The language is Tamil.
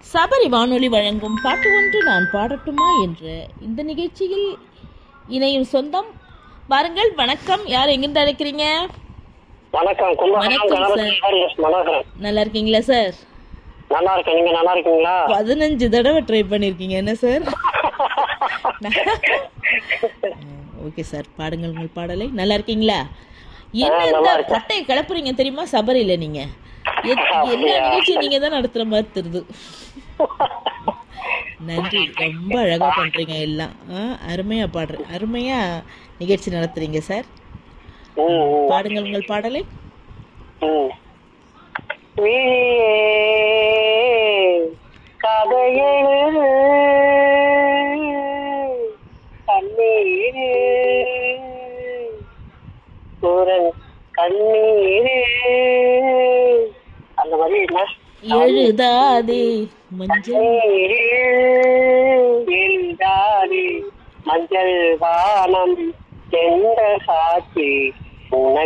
சபரி வானொலி வழங்கும் பாட்டு ஒன்று நான் பாடட்டுமா என்ற இந்த நிகழ்ச்சியில் இணையும் சொந்தம் வாருங்கள் வணக்கம் யார் எங்கிருந்து அழைக்கிறீங்க வணக்கம் கும்பகோணம் வணக்கம் கணபதி சார் எஸ் மனோகரன் நல்லா இருக்கீங்களா சார் நல்லா இருக்கேன் நீங்க நல்லா இருக்கீங்களா பதினஞ்சு தடவை ட்ரை பண்ணியிருக்கீங்க என்ன சார் ஓகே சார் பாடுங்கள் உங்கள் பாடலை நல்லா இருக்கீங்களா என்ன ஆ, இந்த நல்லா இருக்கேன். பட்டையை கிளப்புறீங்க தெரியுமா சபரியில நீங்க எத்- எல்லா நிகழ்ச்சியும் நீங்க தான் நடத்துற மாதிரி தெரியுது நன்றி ரொம்ப அழகா பண்றீங்க எல்லாம் ஆ, அருமையா பாடுற அருமையா நிகழ்ச்சி நடத்துறீங்க சார் ம், ம், பாடுங்கள் உங்கள் பாடலை ம். விழியே, கதையெழு, கண்ணீரே, குரல் கண்ணீரே அந்த மாதிரி என்ன எழுதாதே மஞ்சள் எழுதாதே மஞ்சள் வானம் எந்த சாட்சி உனக்கு